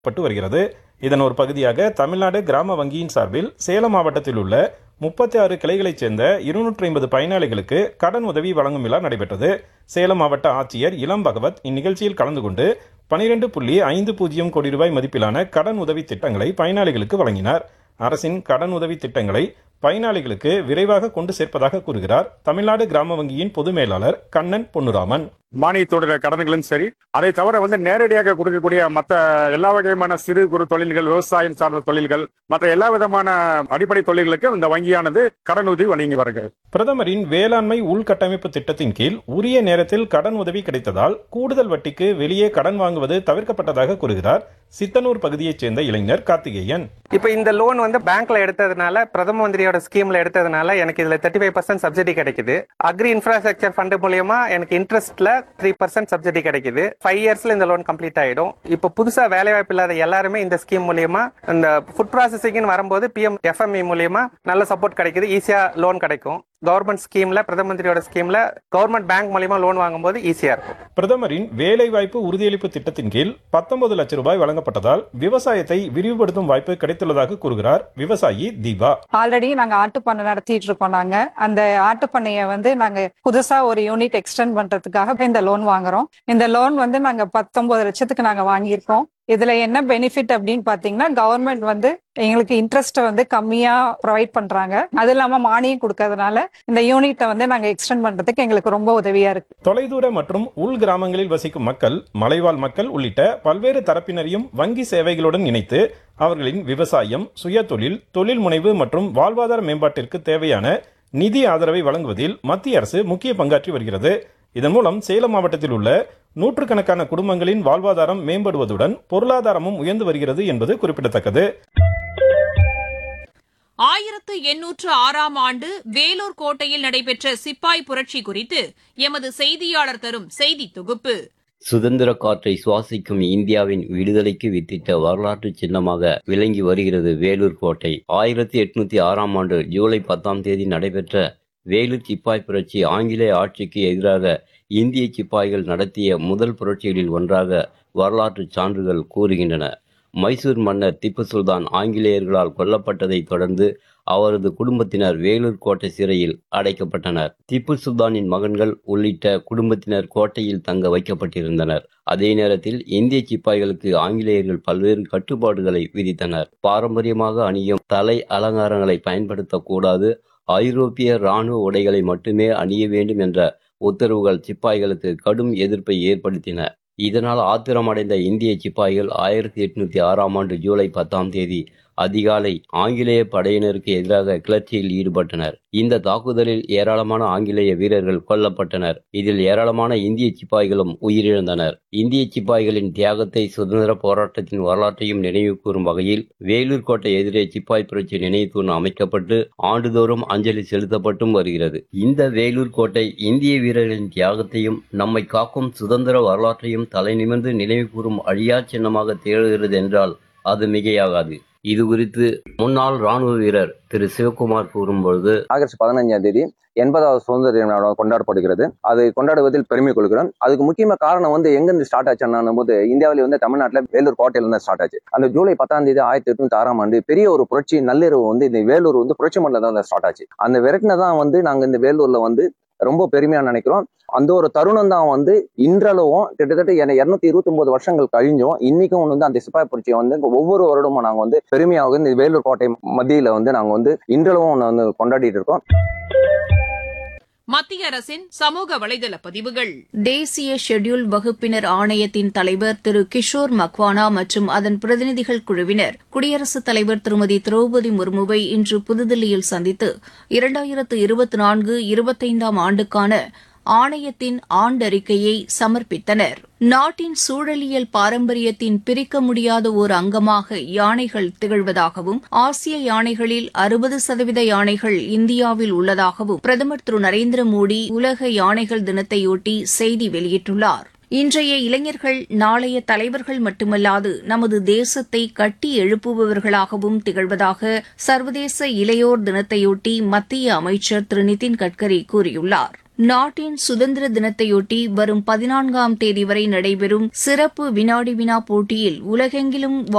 பட்டு வருகிறது இதன் ஒரு பகுதியாக தமிழ்நாடு கிராம வங்கியின் சார்பில் சேலம் மாவட்டத்தில் உள்ள முப்பத்தி ஆறு கிளைகளைச் சேர்ந்த இருநூற்றி ஐம்பது பயனாளிகளுக்கு கடன் உதவி வழங்கும் விழா நடைபெற்றது சேலம் மாவட்ட ஆட்சியர் இளம் பகவத் இந்நிகழ்ச்சியில் கலந்து கொண்டு பனிரெண்டு புள்ளி ஐந்து பூஜ்ஜியம் கோடி ரூபாய் மதிப்பிலான கடன் உதவி திட்டங்களை பயனாளிகளுக்கு வழங்கினார் அரசின் கடன் உதவி திட்டங்களை பயனாளிகளுக்கு விரைவாக கொண்டு சேர்ப்பதாக கூறுகிறார் தமிழ்நாடு கிராம வங்கியின் பொது மேலாளர் கண்ணன் பொன்னுராமன் மானியத்தோட கடன்களும் சரி அதை தவிர வந்து நேரடியாக கொடுக்கக்கூடிய மற்ற எல்லா வகையான சிறு குறு தொழில்கள் விவசாயம் சார்ந்த தொழில்கள் மற்ற எல்லா விதமான அடிப்படை தொழில்களுக்கு இந்த வங்கியானது கடன் உதவி வழங்கி வருகிறது பிரதமரின் வேளாண்மை உள்கட்டமைப்பு திட்டத்தின் கீழ் உரிய நேரத்தில் கடன் உதவி கிடைத்ததால் கூடுதல் வட்டிக்கு வெளியே கடன் வாங்குவது தவிர்க்கப்பட்டதாக கூறுகிறார் சித்தனூர் பகுதியைச் சேர்ந்த இளைஞர் கார்த்திகேயன் இப்போ இந்த லோன் வந்து பேங்க்ல எடுத்ததுனால பிரதம மந்திரியோட ஸ்கீம்ல எடுத்ததுனால எனக்கு இதுல தேர்ட்டி ஃபைவ் பர்சன்ட் சப்சிடி கிடைக்குது அக்ரி இன்ஃப்ராஸ்ட்ரக்சர் ஃபண்ட் மூலியமா எனக்கு இன்ட்ரெஸ்ட்ல த்ரீ பர்சன்ட் சப்சிடி கிடைக்குது ஃபைவ் இயர்ஸ்ல இந்த லோன் கம்ப்ளீட் ஆயிடும் இப்போ புதுசா வேலை வாய்ப்பு இல்லாத எல்லாருமே இந்த ஸ்கீம் மூலியமா இந்த ஃபுட் ப்ராசஸிங்னு வரும்போது பிஎம் எஃப்எம்இ மூலியமா நல்ல சப்போர்ட் கிடைக்குது ஈஸியா லோன் கிடைக்கும் கவர்மெண்ட் ஸ்கீம்ல பிரதம மந்திரியோட ஸ்கீம்ல கவர்மெண்ட் பேங்க் மூலியமா லோன் வாங்கும்போது ஈஸியா இருக்கும் பிரதமரின் வேலைவாய்ப்பு உறுதியளிப்பு திட்டத்தின் கீழ் பத்தொன்பது லட்சம் ரூபாய் வழங்கப்பட்டதால் விவசாயத்தை விரிவுபடுத்தும் வாய்ப்பு கிடைத்துள்ளதாக கூறுகிறார் விவசாயி தீபா ஆல்ரெடி நாங்க ஆட்டு பண்ணை நடத்திட்டு இருக்கோம் நாங்க அந்த ஆட்டு பண்ணைய வந்து நாங்க புதுசா ஒரு யூனிட் எக்ஸ்டெண்ட் பண்றதுக்காக இந்த லோன் வாங்குறோம் இந்த லோன் வந்து நாங்க பத்தொன்பது லட்சத்துக்கு நாங்க வாங்கியிருக்கோம் இதுல என்ன பெனிஃபிட் அப்படின்னு பாத்தீங்கன்னா கவர்மெண்ட் வந்து எங்களுக்கு இன்ட்ரெஸ்ட் வந்து கம்மியா ப்ரொவைட் பண்றாங்க அது இல்லாம மானியம் கொடுக்கறதுனால இந்த யூனிட்டை வந்து நாங்க எக்ஸ்டெண்ட் பண்றதுக்கு எங்களுக்கு ரொம்ப உதவியா இருக்கு தொலைதூர மற்றும் உள் கிராமங்களில் வசிக்கும் மக்கள் மலைவாழ் மக்கள் உள்ளிட்ட பல்வேறு தரப்பினரையும் வங்கி சேவைகளுடன் இணைத்து அவர்களின் விவசாயம் சுயதொழில் தொழில் முனைவு மற்றும் வாழ்வாதார மேம்பாட்டிற்கு தேவையான நிதி ஆதரவை வழங்குவதில் மத்திய அரசு முக்கிய பங்காற்றி வருகிறது இதன் மூலம் சேலம் மாவட்டத்தில் உள்ள நூற்றுக்கணக்கான குடும்பங்களின் வாழ்வாதாரம் மேம்படுவதுடன் பொருளாதாரமும் உயர்ந்து வருகிறது என்பது குறிப்பிடத்தக்கது ஆயிரத்து எண்ணூற்று ஆறாம் ஆண்டு வேலூர் கோட்டையில் நடைபெற்ற சிப்பாய் புரட்சி குறித்து எமது செய்தியாளர் தரும் செய்தி தொகுப்பு சுதந்திர காற்றை சுவாசிக்கும் இந்தியாவின் விடுதலைக்கு வித்திட்ட வரலாற்று சின்னமாக விளங்கி வருகிறது வேலூர் கோட்டை ஆயிரத்தி எட்நூத்தி ஆறாம் ஆண்டு ஜூலை பத்தாம் தேதி நடைபெற்ற வேலூர் சிப்பாய் புரட்சி ஆங்கிலேய ஆட்சிக்கு எதிராக இந்திய சிப்பாய்கள் நடத்திய முதல் புரட்சிகளில் ஒன்றாக வரலாற்று சான்றுகள் கூறுகின்றன மைசூர் மன்னர் திப்பு சுல்தான் ஆங்கிலேயர்களால் கொல்லப்பட்டதைத் தொடர்ந்து அவரது குடும்பத்தினர் வேலூர் கோட்டை சிறையில் அடைக்கப்பட்டனர் திப்பு சுல்தானின் மகன்கள் உள்ளிட்ட குடும்பத்தினர் கோட்டையில் தங்க வைக்கப்பட்டிருந்தனர் அதே நேரத்தில் இந்திய சிப்பாய்களுக்கு ஆங்கிலேயர்கள் பல்வேறு கட்டுப்பாடுகளை விதித்தனர் பாரம்பரியமாக அணியும் தலை அலங்காரங்களை பயன்படுத்தக்கூடாது ஐரோப்பிய இராணுவ உடைகளை மட்டுமே அணிய வேண்டும் என்ற உத்தரவுகள் சிப்பாய்களுக்கு கடும் எதிர்ப்பை ஏற்படுத்தின இதனால் ஆத்திரமடைந்த இந்திய சிப்பாய்கள் ஆயிரத்தி எட்நூத்தி ஆறாம் ஆண்டு ஜூலை பத்தாம் தேதி அதிகாலை ஆங்கிலேய படையினருக்கு எதிராக கிளர்ச்சியில் ஈடுபட்டனர் இந்த தாக்குதலில் ஏராளமான ஆங்கிலேய வீரர்கள் கொல்லப்பட்டனர் இதில் ஏராளமான இந்திய சிப்பாய்களும் உயிரிழந்தனர் இந்திய சிப்பாய்களின் தியாகத்தை சுதந்திர போராட்டத்தின் வரலாற்றையும் நினைவு கூறும் வகையில் வேலூர் கோட்டை எதிரே சிப்பாய் புரட்சி நினைவு தூண் அமைக்கப்பட்டு ஆண்டுதோறும் அஞ்சலி செலுத்தப்பட்டும் வருகிறது இந்த வேலூர் கோட்டை இந்திய வீரர்களின் தியாகத்தையும் நம்மை காக்கும் சுதந்திர வரலாற்றையும் தலைநிமிர்ந்து நினைவு கூறும் அழியா சின்னமாக திகழ்கிறது என்றால் அது மிகையாகாது இது குறித்து முன்னாள் ராணுவ வீரர் திரு சிவகுமார் கூறும்பொழுது ஆகஸ்ட் பதினஞ்சாம் தேதி எண்பதாவது சுதந்திர தினம் கொண்டாடப்படுகிறது அது கொண்டாடுவதில் பெருமை கொள்கிறோம் அதுக்கு முக்கியமான காரணம் வந்து எங்கிருந்து ஸ்டார்ட் ஆச்சுன்னு போது இந்தியாவிலே வந்து தமிழ்நாட்டில் வேலூர் கோட்டையில இருந்து ஸ்டார்ட் ஆச்சு அந்த ஜூலை பத்தாம் தேதி ஆயிரத்தி எட்நூத்தி ஆறாம் ஆண்டு பெரிய ஒரு புரட்சி நள்ளிரவு வந்து இந்த வேலூர் வந்து புரட்சி மண்டலம் தான் ஸ்டார்ட் ஆச்சு அந்த விரட்டின தான் வந்து நாங்க இந்த வேலூர்ல வந்து ரொம்ப பெருமையா நினைக்கிறோம் அந்த ஒரு தருணம் தான் வந்து இன்றளவும் கிட்டத்தட்ட இருநூத்தி இருபத்தி ஒன்பது வருஷங்கள் கழிஞ்சும் இன்னைக்கும் வந்து அந்த சிப்பாய் புரட்சியை வந்து ஒவ்வொரு வருடமும் நாங்க வந்து பெருமையாக இந்த வேலூர் கோட்டை மத்தியில வந்து நாங்க வந்து இன்றளவும் வந்து கொண்டாடிட்டு இருக்கோம் மத்திய அரசின் சமூக வலைதள பதிவுகள் தேசிய ஷெட்யூல் வகுப்பினர் ஆணையத்தின் தலைவர் திரு கிஷோர் மக்வானா மற்றும் அதன் பிரதிநிதிகள் குழுவினர் குடியரசுத் தலைவர் திருமதி திரௌபதி முர்முவை இன்று புதுதில்லியில் சந்தித்து இரண்டாயிரத்து இருபத்தி நான்கு இருபத்தைந்தாம் ஆண்டுக்கான ஆணையத்தின் ஆண்டறிக்கையை சமர்ப்பித்தனர் நாட்டின் சூழலியல் பாரம்பரியத்தின் பிரிக்க முடியாத ஓர் அங்கமாக யானைகள் திகழ்வதாகவும் ஆசிய யானைகளில் அறுபது சதவீத யானைகள் இந்தியாவில் உள்ளதாகவும் பிரதமர் திரு நரேந்திர மோடி உலக யானைகள் தினத்தையொட்டி செய்தி வெளியிட்டுள்ளார் இன்றைய இளைஞர்கள் நாளைய தலைவர்கள் மட்டுமல்லாது நமது தேசத்தை கட்டி எழுப்புபவர்களாகவும் திகழ்வதாக சர்வதேச இளையோர் தினத்தையொட்டி மத்திய அமைச்சர் திரு நிதின் கட்கரி கூறியுள்ளார் நாட்டின் சுதந்திர தினத்தையொட்டி வரும் பதினான்காம் தேதி வரை நடைபெறும் சிறப்பு வினாடி வினா போட்டியில் உலகெங்கிலும்